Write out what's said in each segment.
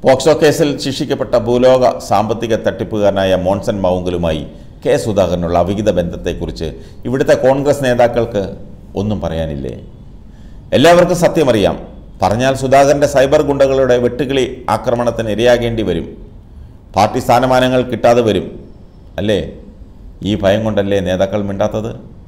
POCSO കേസിൽ ശിക്ഷിക്കപ്പെട്ട ഭൂലോക സാമ്പത്തിക തട്ടിപ്പുകാരനായ മോൺസൺ മൗങ്കലുമായി കെ സുധാകരനുള്ള അവിഹിത ബന്ധത്തെക്കുറിച്ച് ഇവിടുത്തെ കോൺഗ്രസ് നേതാക്കൾക്ക് ഒന്നും പറയാനില്ലേ എല്ലാവർക്കും സത്യമറിയാം പറഞ്ഞാൽ സുധാകരൻ്റെ സൈബർ ഗുണ്ടകളുടെ വെട്ടുകിളി ആക്രമണത്തിന് ഇരയാകേണ്ടി വരും പാർട്ടി സ്ഥാനമാനങ്ങൾ കിട്ടാതെ വരും അല്ലേ ഈ ഭയം കൊണ്ടല്ലേ നേതാക്കൾ മിണ്ടാത്തത്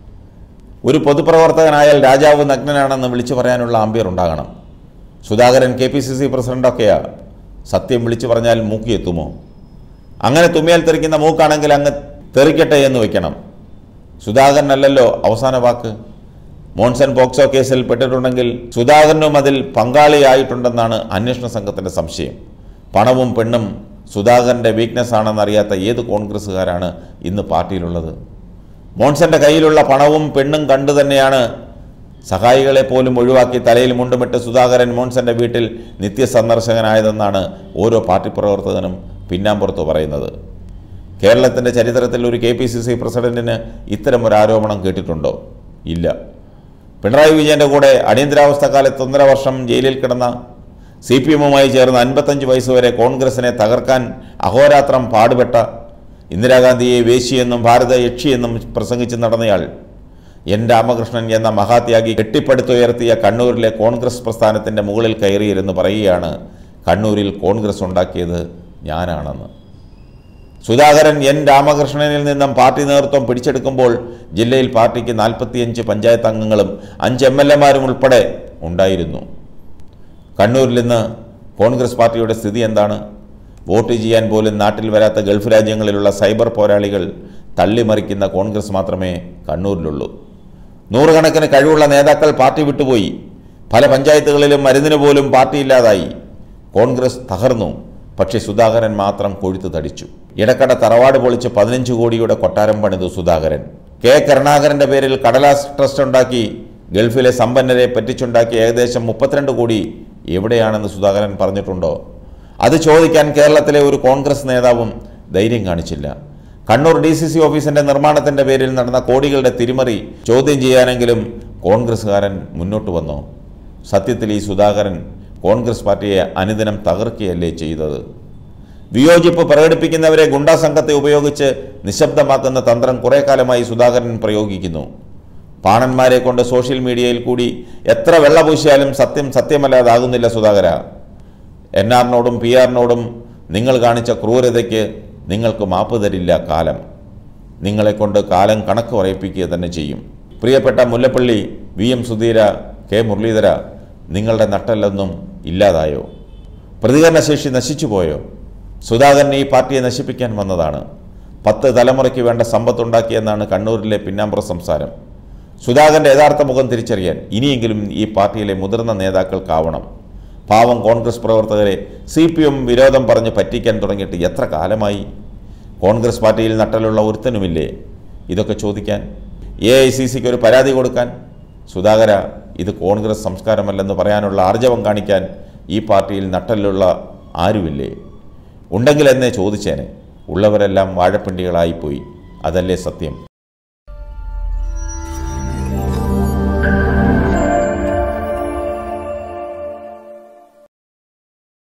ഒരു പൊതുപ്രവർത്തകനായാൽ രാജാവ് നഗ്നനാണെന്ന് വിളിച്ചു പറയാനുള്ള ആംബിയർ ഉണ്ടാകണം Sudhakaran K P C C പ്രസിഡൻ്റൊക്കെയാ സത്യം വിളിച്ചു പറഞ്ഞാൽ മൂക്കി എത്തുമോ അങ്ങനെ തുമ്മിയാൽ തെറിക്കുന്ന മൂക്കാണെങ്കിൽ അങ്ങ് തെറിക്കട്ടെ എന്ന് വയ്ക്കണം സുധാകരനല്ലല്ലോ അവസാന വാക്ക് മോൺസൺ പോക്സോ കേസിൽ പെട്ടിട്ടുണ്ടെങ്കിൽ സുധാകരനും അതിൽ പങ്കാളിയായിട്ടുണ്ടെന്നാണ് അന്വേഷണ സംഘത്തിൻ്റെ സംശയം പണവും പെണ്ണും സുധാകരൻ്റെ വീക്ക്നെസ് ആണെന്നറിയാത്ത ഏത് കോൺഗ്രസ്സുകാരാണ് ഇന്ന് പാർട്ടിയിലുള്ളത് മോൺസന്റെ കയ്യിലുള്ള പണവും പെണ്ണും കണ്ടു തന്നെയാണ് സഹായികളെ പോലും ഒഴിവാക്കി തലയിൽ മുണ്ടുമിട്ട് സുധാകരൻ മോൺസന്റെ വീട്ടിൽ നിത്യസന്ദർശകനായതെന്നാണ് ഓരോ പാർട്ടി പ്രവർത്തകനും പിന്നാമ്പുറത്ത് പറയുന്നത് കേരളത്തിൻ്റെ ചരിത്രത്തിൽ ഒരു കെ പി സി സി പ്രസിഡന്റിന് ഇത്തരം ഒരു ആരോപണം കേട്ടിട്ടുണ്ടോ ഇല്ല പിണറായി വിജയൻ്റെ കൂടെ അടിയന്തരാവസ്ഥ കാലത്ത് ഒന്നര വർഷം ജയിലിൽ കിടന്ന സി പി എമ്മുമായി ചേർന്ന് അൻപത്തഞ്ച് വയസ്സ് വരെ കോൺഗ്രസിനെ തകർക്കാൻ അഹോരാത്രം പാടുപെട്ട ഇന്ദിരാഗാന്ധിയെ വേശിയെന്നും ഭാരത യക്ഷിയെന്നും പ്രസംഗിച്ച് നടന്നയാൾ എൻ രാമകൃഷ്ണൻ എന്ന മഹാത്യാഗി കെട്ടിപ്പടുത്തുയർത്തിയ കണ്ണൂരിലെ കോൺഗ്രസ് പ്രസ്ഥാനത്തിൻ്റെ മുകളിൽ കയറിയിരുന്ന് പറയുകയാണ് കണ്ണൂരിൽ കോൺഗ്രസ് ഉണ്ടാക്കിയത് ഞാനാണെന്ന് സുധാകരൻ എൻ രാമകൃഷ്ണനിൽ നിന്നും പാർട്ടി നേതൃത്വം പിടിച്ചെടുക്കുമ്പോൾ ജില്ലയിൽ പാർട്ടിക്ക് നാൽപ്പത്തിയഞ്ച് പഞ്ചായത്ത് അംഗങ്ങളും അഞ്ച് എം എൽ എമാരും ഉൾപ്പെടെ ഉണ്ടായിരുന്നു കണ്ണൂരിൽ ഇന്ന് കോൺഗ്രസ് പാർട്ടിയുടെ സ്ഥിതി എന്താണ് വോട്ട് ചെയ്യാൻ പോലും നാട്ടിൽ വരാത്ത ഗൾഫ് രാജ്യങ്ങളിലുള്ള സൈബർ പോരാളികൾ തള്ളിമറിക്കുന്ന കോൺഗ്രസ് മാത്രമേ കണ്ണൂരിലുള്ളൂ നൂറുകണക്കിന് കഴിവുള്ള നേതാക്കൾ പാർട്ടി വിട്ടുപോയി പല പഞ്ചായത്തുകളിലും മരുന്നിന് പോലും പാർട്ടിയില്ലാതായി കോൺഗ്രസ് തകർന്നു പക്ഷേ സുധാകരൻ മാത്രം കൊഴുത്തു തടിച്ചു ഇടക്കട തറവാട് പൊളിച്ച് പതിനഞ്ച് കോടിയുടെ കൊട്ടാരം പണിതു സുധാകരൻ കെ കരുണാകരൻ്റെ പേരിൽ കടലാസ് ട്രസ്റ്റ് ഉണ്ടാക്കി ഗൾഫിലെ സമ്പന്നരെ പറ്റിച്ചുണ്ടാക്കി ഏകദേശം മുപ്പത്തിരണ്ട് കോടി എവിടെയാണെന്ന് സുധാകരൻ പറഞ്ഞിട്ടുണ്ടോ അത് ചോദിക്കാൻ കേരളത്തിലെ ഒരു കോൺഗ്രസ് നേതാവും ധൈര്യം കാണിച്ചില്ല കണ്ണൂർ ഡി സി സി ഓഫീസിന്റെ നിർമ്മാണത്തിന്റെ പേരിൽ നടന്ന കോടികളുടെ തിരിമറി ചോദ്യം ചെയ്യാനെങ്കിലും കോൺഗ്രസ്സുകാരൻ മുന്നോട്ട് വന്നോ സത്യത്തിൽ ഈ സുധാകരൻ കോൺഗ്രസ് പാർട്ടിയെ അനുദിനം തകർക്കുകയല്ലേ ചെയ്തത് വിയോജിപ്പ് പ്രകടിപ്പിക്കുന്നവരെ ഗുണ്ടാ സംഘത്തെ ഉപയോഗിച്ച് നിശബ്ദമാക്കുന്ന തന്ത്രം കുറേ കാലമായി സുധാകരൻ പ്രയോഗിക്കുന്നു പാണന്മാരെ കൊണ്ട് സോഷ്യൽ മീഡിയയിൽ കൂടി എത്ര വെള്ളപൂശിയാലും സത്യം സത്യമല്ലാതാകുന്നില്ല സുധാകര എൻ ആറിനോടും പി ആറിനോടും നിങ്ങൾ കാണിച്ച ക്രൂരതയ്ക്ക് നിങ്ങൾക്ക് മാപ്പ് തരില്ല കാലം നിങ്ങളെക്കൊണ്ട് കാലം കണക്ക് പറയിപ്പിക്കുക തന്നെ ചെയ്യും പ്രിയപ്പെട്ട Mullappally V M Sudheera K Muraleedhara നിങ്ങളുടെ നട്ടെല്ലൊന്നും ഇല്ലാതായോ പ്രതികരണശേഷി നശിച്ചു പോയോ സുധാകരൻ ഈ പാർട്ടിയെ നശിപ്പിക്കാൻ വന്നതാണ് പത്ത് തലമുറയ്ക്ക് വേണ്ട സമ്പത്തുണ്ടാക്കിയെന്നാണ് കണ്ണൂരിലെ പിന്നാമ്പുറ സംസാരം സുധാകരൻ്റെ യഥാർത്ഥ മുഖം തിരിച്ചറിയാൻ ഇനിയെങ്കിലും ഈ പാർട്ടിയിലെ മുതിർന്ന നേതാക്കൾക്കാവണം പാവം കോൺഗ്രസ് പ്രവർത്തകരെ സി പി എം വിരോധം പറഞ്ഞ് പറ്റിക്കാൻ തുടങ്ങിയിട്ട് എത്ര കാലമായി കോൺഗ്രസ് പാർട്ടിയിൽ നട്ടലുള്ള ഒരുത്തനുമില്ലേ ഇതൊക്കെ ചോദിക്കാൻ എ ഐ സി സിക്ക് ഒരു പരാതി കൊടുക്കാൻ സുധാകര ഇത് കോൺഗ്രസ് സംസ്കാരമല്ലെന്ന് പറയാനുള്ള ആർജവം കാണിക്കാൻ ഈ പാർട്ടിയിൽ നട്ടലുള്ള ആരുമില്ലേ ഉണ്ടെങ്കിൽ എന്നേ ചോദിച്ചേനെ ഉള്ളവരെല്ലാം വാഴപ്പിണ്ടികളായിപ്പോയി അതല്ലേ സത്യം